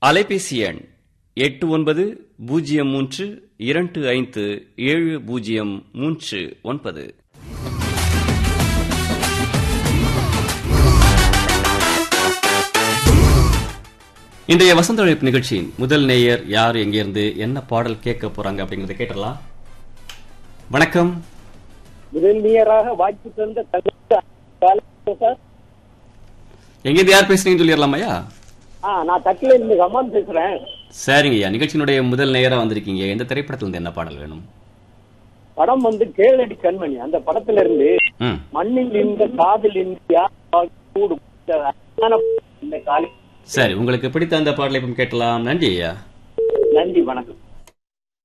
அலைபேசி எண் எட்டு ஒன்பது பூஜ்ஜியம் மூன்று இரண்டு ஐந்து ஏழு பூஜ்ஜியம் மூன்று ஒன்பது இன்றைய வசந்த அழைப்பு நிகழ்ச்சியின் முதல் நேயர் யார் எங்கிருந்து என்ன பாடல் கேட்க போறாங்க அப்படிங்கறத கேட்டலாம் வணக்கம் முதலியராக வாய்ப்பு தந்த தகுந்த சார் எங்கிருந்து யார் பேசுறீங்கன்னு சொல்லிடலாமையா ஆ நான் தட்டில இருந்து கமான் பேசுறேன் சரிங்க ஐயா நிகழ்ச்சியினுடைய முதல் நேயரா வந்திருக்கீங்க எந்த திரைப்படத்துல இருந்து என்ன பாடல் வேணும் படம் வந்து கேளடி கண்மணி அந்த படத்துல இருந்து ம் மண்ணில் இந்த காதில் இந்தியா கூடு இந்த அழகான இந்த காலை சரி உங்களுக்கு பிடித்த அந்த பாடலை இப்போ கேட்கலாம் நன்றி ஐயா நன்றி வணக்கம்